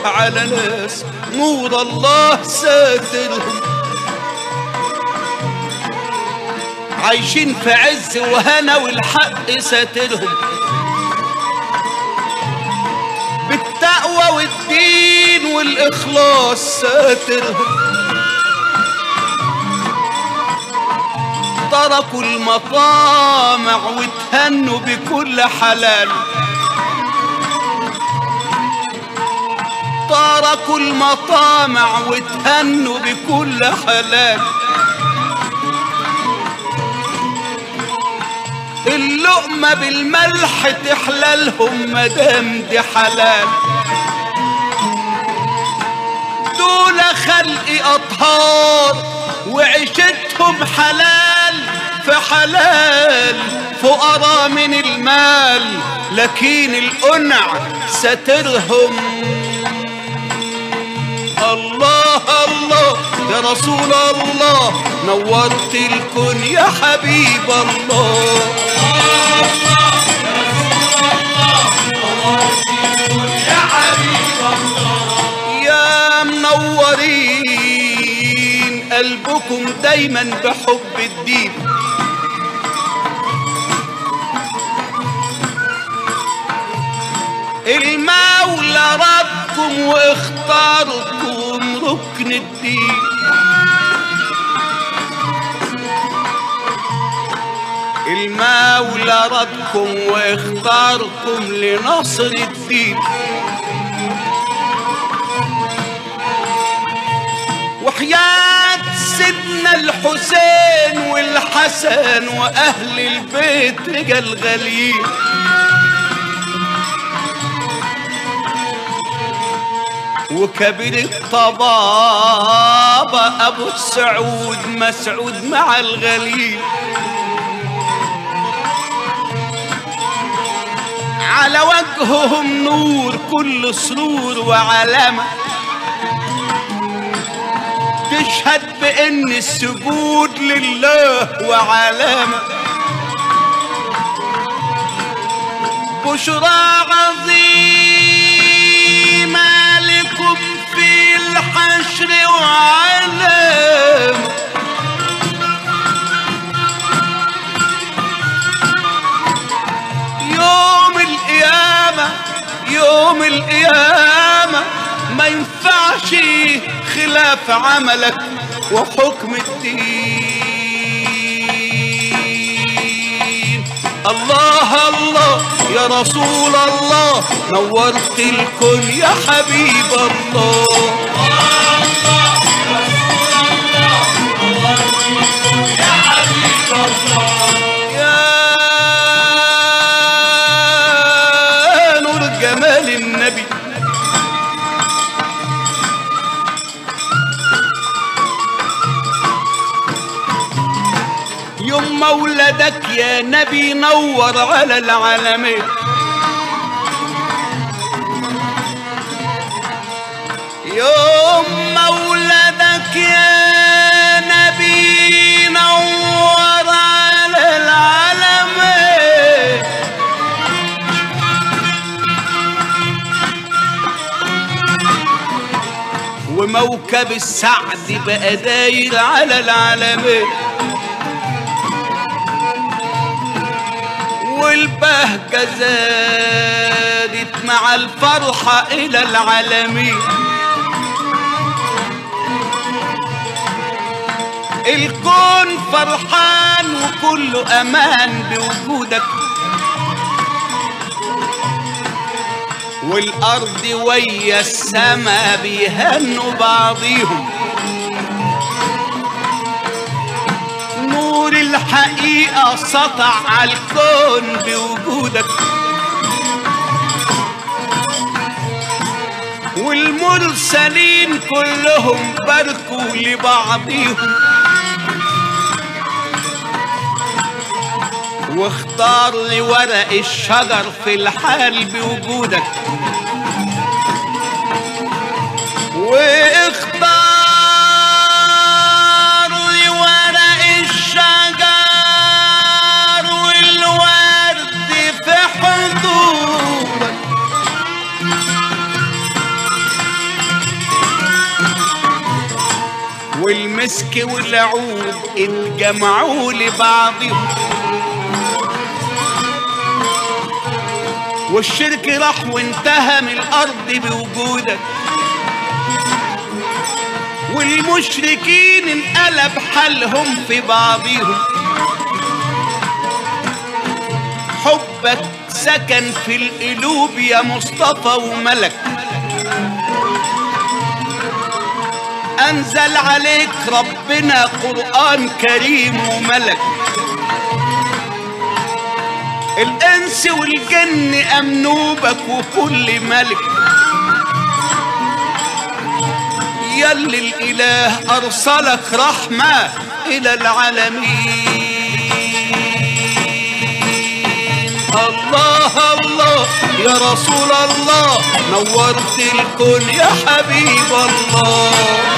على ناس نور الله ساترهم عايشين في عز وهنا والحق ساترهم بالتقوى والدين والإخلاص ساترهم تركوا المطامع وتهنوا بكل حلال تركوا المطامع وتهنوا بكل حلال اللقمة بالملح تحلالهم مدام دي حلال دول خلق أطهار وعيشتهم حلال في حلال فقراء من المال لكن القنع سترهم الله الله يا رسول الله نورت الكون يا حبيب الله يا منورين قلبكم دايما بحب الدين المولى ربكم واختاركم ركن الدين المولى ردكم واختاركم لنصر الدين وحياة سيدنا الحسين والحسن وأهل البيت رجال غاليين وكبير الطبابة أبو السعود مسعود مع الغليل على وجههم نور كل سرور وعلامة تشهد بأن السجود لله وعلامة بشرى عظيمة لكم في الحشر وعلامة يوم القيامة يوم القيامة ما ينفعش خلاف عملك وحكم الدين الله الله يا رسول الله نورت الكون يا حبيب الله يا نور جمال النبي يوم مولدك يا نبي نور على العالمين يوم مولدك يا نبي نور على العالمين وموكب السعد بقى داير على العالمين والبهجة زادت مع الفرحة إلى العالمين الكون فرحان وكله أمان بوجودك والأرض ويا السما بيهنوا بعضيهم نور الحقيقة سطع على الكون بوجودك والمرسلين كلهم باركوا لبعضهم واختار لي ورق الشجر في الحال بوجودك واختار لي ورق الشجر والورد في حضورك والمسك والعود اتجمعوا لبعضهم والشرك راح وانتهى من الارض بوجودك والمشركين انقلب حالهم في بعضهم حبك سكن في القلوب يا مصطفى وملك انزل عليك ربنا قرآن كريم وملك الانس والجن امنوبك وكل ملك يلي الاله ارسلك رحمة الى العالمين الله الله يا رسول الله نورت الكون يا حبيب الله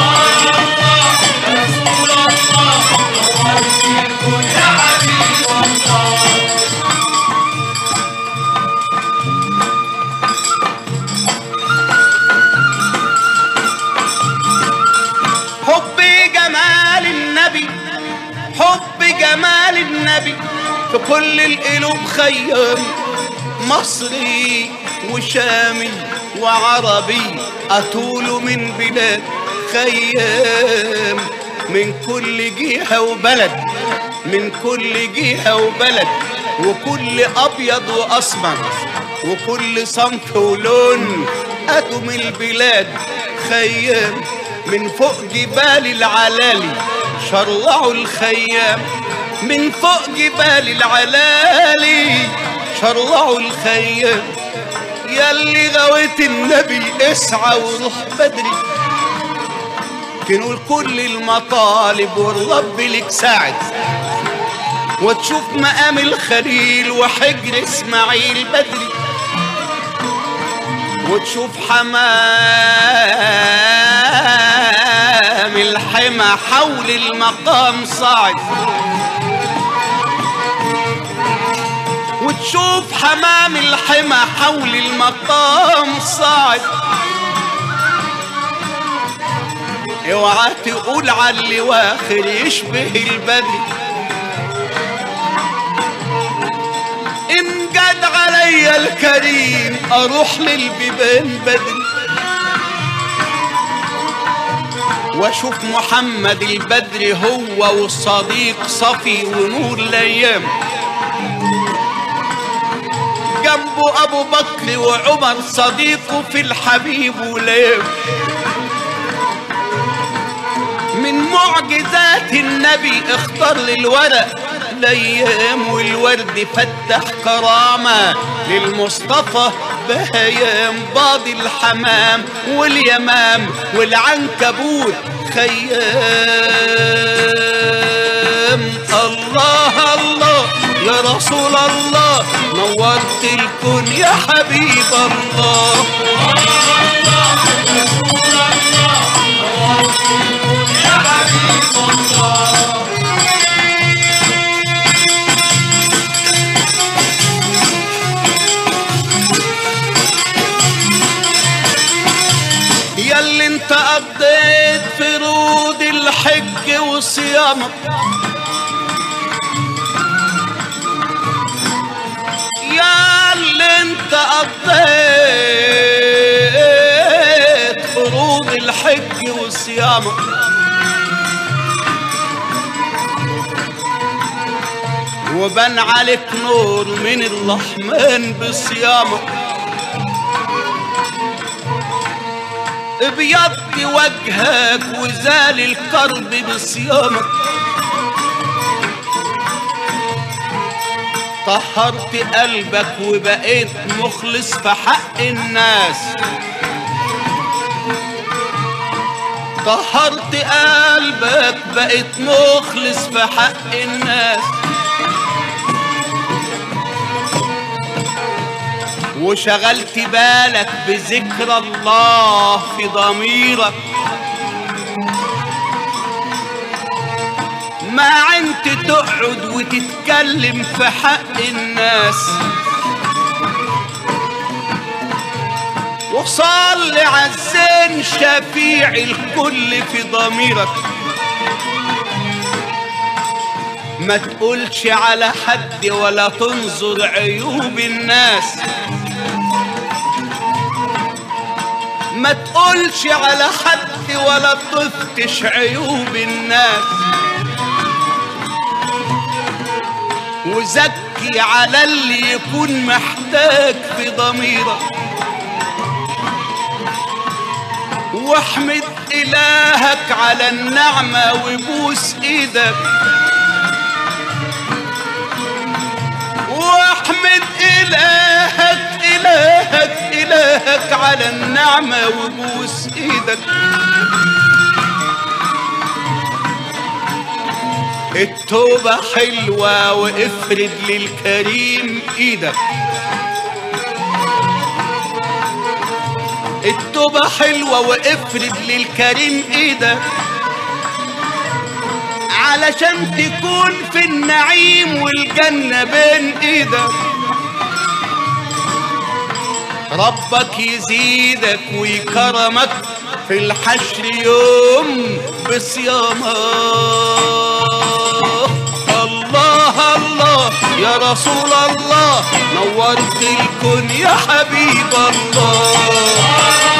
حب جمال النبي حب جمال النبي في كل القلوب خير مصري وشامي وعربي أطول من بلاد خيام من كل جهة وبلد من كل جهة وبلد وكل أبيض وأسمر وكل صنف ولون أتوا من البلاد خيام من فوق جبال العلالي شرعوا الخيام من فوق جبال العلالي شرعوا الخيام ياللي غويت النبي اسعى وروح بدري كانوا كل المطالب والرب لك ساعد وتشوف مقام الخليل وحجر اسماعيل بدري وتشوف حمام الحمى حول المقام صاعد وتشوف حمام الحمى حول المقام صاعد اوعى تقول على اللي واخر يشبه البدري ان جد عليا الكريم اروح للبيبان بدري واشوف محمد البدري هو والصديق صفي ونور الايام جنبه ابو بكر وعمر صديقه في الحبيب ولام من معجزات النبي اختار للورق الايام والورد فتح كرامه للمصطفى بهيام باض الحمام واليمام والعنكبوت خيام الله الله يا رسول الله نورت الكون يا حبيب الله ياللي انت قضيت فروض الحج وصيامك يا اللي انت قضيت فروض الحج وصيامك وبان عليك نور من الرحمن بصيامك ابيض وجهك وزال الكرب بصيامك طهرت قلبك وبقيت مخلص في حق الناس طهرت قلبك بقيت مخلص في حق الناس وشغلت بالك بذكر الله في ضميرك ما عنت تقعد وتتكلم في حق الناس وصل عالزين شفيع الكل في ضميرك ما تقولش على حد ولا تنظر عيوب الناس ما تقولش على حد ولا تفتش عيوب الناس وزكي على اللي يكون محتاج في ضميرك واحمد إلهك على النعمة وبوس إيدك واحمد إلهك إلهك إلهك على النعمة وبوس إيدك التوبة حلوة وافرد للكريم إيدك التوبة حلوة وافرد للكريم ايدك علشان تكون في النعيم والجنة بين ايدك ربك يزيدك ويكرمك في الحشر يوم بصيامك الله الله يا رسول الله نورت الكون يا حبيب الله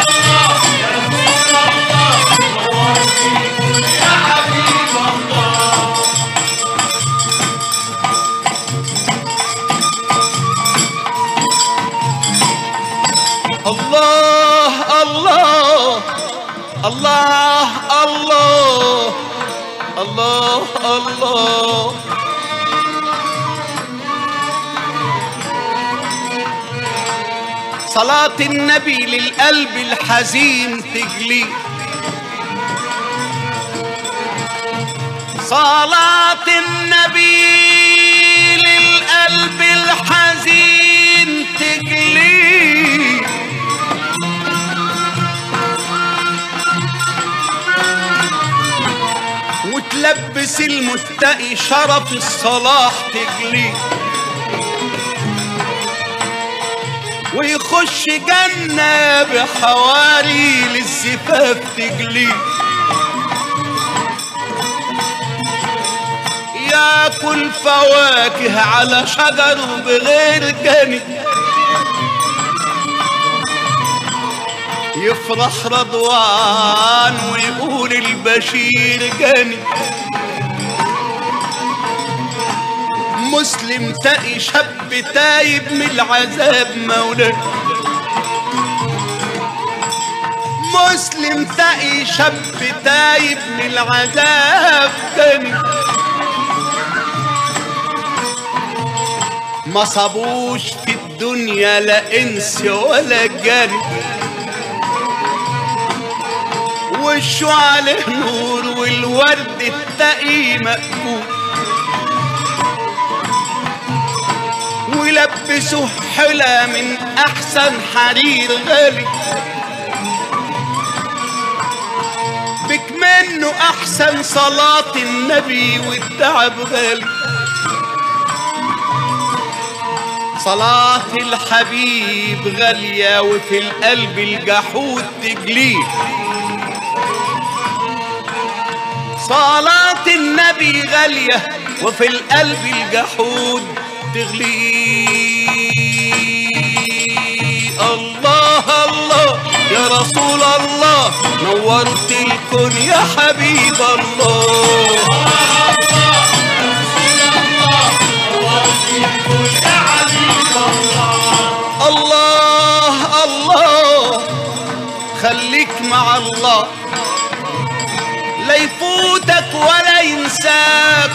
الله الله الله الله الله الله صلاة النبي للقلب الحزين تجلي صلاة النبي للقلب الحزين تجلي وتلبس المتقي شرف الصلاح تجلي ويخش جنة بحواري للزفاف تجلي ياكل فواكه على شجر بغير جنب يفرح رضوان ويقول البشير جاني مسلم تقي شاب تايب من العذاب مولاه مسلم تقي شاب تايب من العذاب جاني ما صابوش في الدنيا لا انس ولا جاني وشه عليه نور والورد التقي مقبول ولبسه حلى من احسن حرير غالي بك منه احسن صلاة النبي والتعب غالي صلاة الحبيب غالية وفي القلب الجحود تجليه صلاة النبي غالية وفي القلب الجحود تغلي الله الله يا رسول الله نورت الكون يا حبيب الله الله الله خليك مع الله لا يفوتك ولا ينساك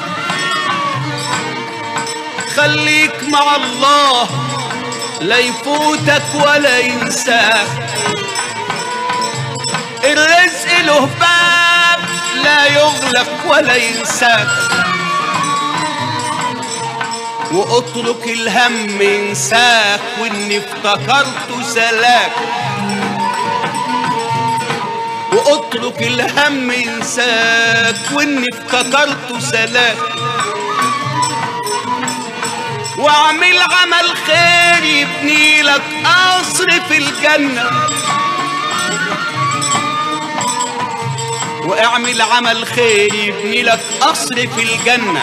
خليك مع الله لا يفوتك ولا ينساك الرزق له باب لا يغلق ولا ينساك واترك الهم ينساك واني افتكرته سلاك واترك الهم ينساك واني افتكرته سلاك واعمل عمل خير يبني لك قصر في الجنة واعمل واعمل عمل خير يبني لك قصر في الجنة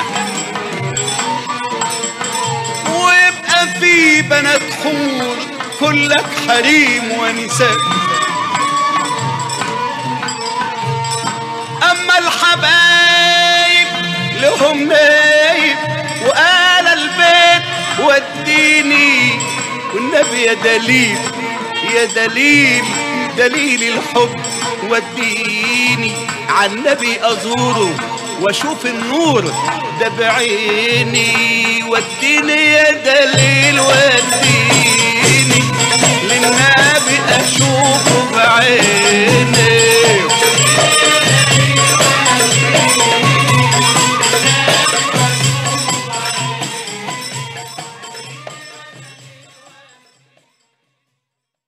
ويبقى في بنات حور كلك حريم ونساء اما الحبايب لهم نايب وآل البيت وديني والنبي يا دليل يا دليل دليل الحب وديني عن النبي ازوره واشوف النور ده بعيني وديني يا دليل وديني للنبي اشوفه بعيني